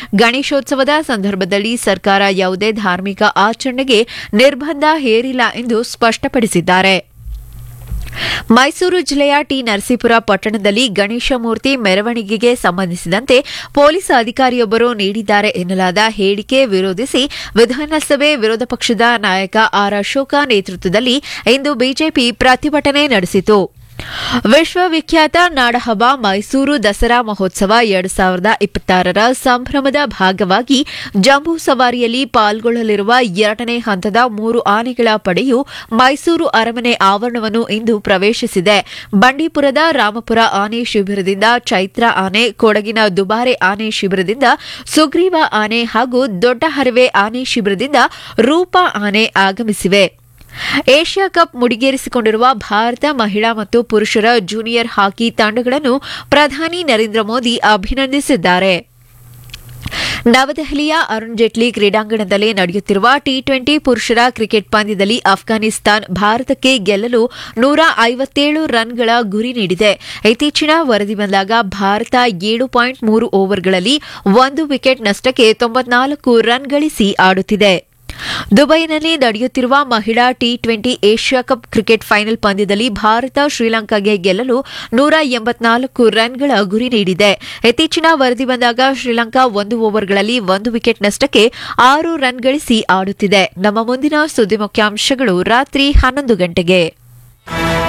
ಗಣೇಶೋತ್ಸವದ ಸಂದರ್ಭದಲ್ಲಿ ಸರ್ಕಾರ ಯಾವುದೇ ಧಾರ್ಮಿಕ ಆಚರಣೆಗೆ ನಿರ್ಬಂಧ ಹೇರಿಲ್ಲ ಎಂದು ಸ್ಪಷ್ಟಪಡಿಸಿದ್ದಾರೆ ಮೈಸೂರು ಜಿಲ್ಲೆಯ ಟಿ ನರಸೀಪುರ ಪಟ್ಟಣದಲ್ಲಿ ಗಣೇಶ ಮೂರ್ತಿ ಮೆರವಣಿಗೆಗೆ ಸಂಬಂಧಿಸಿದಂತೆ ಪೊಲೀಸ್ ಅಧಿಕಾರಿಯೊಬ್ಬರು ನೀಡಿದ್ದಾರೆ ಎನ್ನಲಾದ ಹೇಳಿಕೆ ವಿರೋಧಿಸಿ ವಿಧಾನಸಭೆ ವಿರೋಧ ಪಕ್ಷದ ನಾಯಕ ಆರ್ ಅಶೋಕ ನೇತೃತ್ವದಲ್ಲಿ ಇಂದು ಬಿಜೆಪಿ ಪ್ರತಿಭಟನೆ ನಡೆಸಿತು ವಿಶ್ವವಿಖ್ಯಾತ ನಾಡಹಬ್ಬ ಮೈಸೂರು ದಸರಾ ಮಹೋತ್ಸವ ಎರಡು ಸಾವಿರದ ಇಪ್ಪತ್ತಾರರ ಸಂಭ್ರಮದ ಭಾಗವಾಗಿ ಜಂಬೂ ಸವಾರಿಯಲ್ಲಿ ಪಾಲ್ಗೊಳ್ಳಲಿರುವ ಎರಡನೇ ಹಂತದ ಮೂರು ಆನೆಗಳ ಪಡೆಯು ಮೈಸೂರು ಅರಮನೆ ಆವರಣವನ್ನು ಇಂದು ಪ್ರವೇಶಿಸಿದೆ ಬಂಡೀಪುರದ ರಾಮಪುರ ಆನೆ ಶಿಬಿರದಿಂದ ಚೈತ್ರ ಆನೆ ಕೊಡಗಿನ ದುಬಾರೆ ಆನೆ ಶಿಬಿರದಿಂದ ಸುಗ್ರೀವ ಆನೆ ಹಾಗೂ ದೊಡ್ಡ ಹರಿವೆ ಆನೆ ಶಿಬಿರದಿಂದ ರೂಪ ಆನೆ ಆಗಮಿಸಿವೆ ಏಷ್ಯಾ ಕಪ್ ಮುಡಿಗೇರಿಸಿಕೊಂಡಿರುವ ಭಾರತ ಮಹಿಳಾ ಮತ್ತು ಪುರುಷರ ಜೂನಿಯರ್ ಹಾಕಿ ತಂಡಗಳನ್ನು ಪ್ರಧಾನಿ ನರೇಂದ್ರ ಮೋದಿ ಅಭಿನಂದಿಸಿದ್ದಾರೆ ನವದೆಹಲಿಯ ಅರುಣ್ ಜೇಟ್ಲಿ ಕ್ರೀಡಾಂಗಣದಲ್ಲಿ ನಡೆಯುತ್ತಿರುವ ಟಿ ಟ್ವೆಂಟಿ ಪುರುಷರ ಕ್ರಿಕೆಟ್ ಪಂದ್ಯದಲ್ಲಿ ಅಫ್ಘಾನಿಸ್ತಾನ್ ಭಾರತಕ್ಕೆ ಗೆಲ್ಲಲು ನೂರ ಐವತ್ತೇಳು ರನ್ಗಳ ಗುರಿ ನೀಡಿದೆ ಇತ್ತೀಚಿನ ವರದಿ ಬಂದಾಗ ಭಾರತ ಏಳು ಪಾಯಿಂಟ್ ಮೂರು ಓವರ್ಗಳಲ್ಲಿ ಒಂದು ವಿಕೆಟ್ ನಷ್ಟಕ್ಕೆ ತೊಂಬತ್ನಾಲ್ಕು ರನ್ ಗಳಿಸಿ ಆಡುತ್ತಿದೆ ದುಬೈನಲ್ಲಿ ನಡೆಯುತ್ತಿರುವ ಮಹಿಳಾ T twenty Asia cup cricket final ಪಂದ್ಯದಲ್ಲಿ ಭಾರತ ಶ್ರೀಲಂಕಾಗೆ ಗೆಲ್ಲಲು ನೂರ ಎಂಬತ್ನಾಲ್ಕು ರನ್ಗಳ ಗುರಿ ನೀಡಿದೆ ಇತ್ತೀಚಿನ ವರದಿ ಬಂದಾಗ ಶ್ರೀಲಂಕಾ ಒಂದು ಓವರ್ಗಳಲ್ಲಿ ಒಂದು ವಿಕೆಟ್ ನಷ್ಟಕ್ಕೆ ಆರು ರನ್ ಗಳಿಸಿ ಆಡುತ್ತಿದೆ ನಮ್ಮ ಮುಂದಿನ ಸುದ್ದಿ ಮುಖ್ಯಾಂಶಗಳು ರಾತ್ರಿ ಹನ್ನೊಂದು ಗಂಟೆಗೆ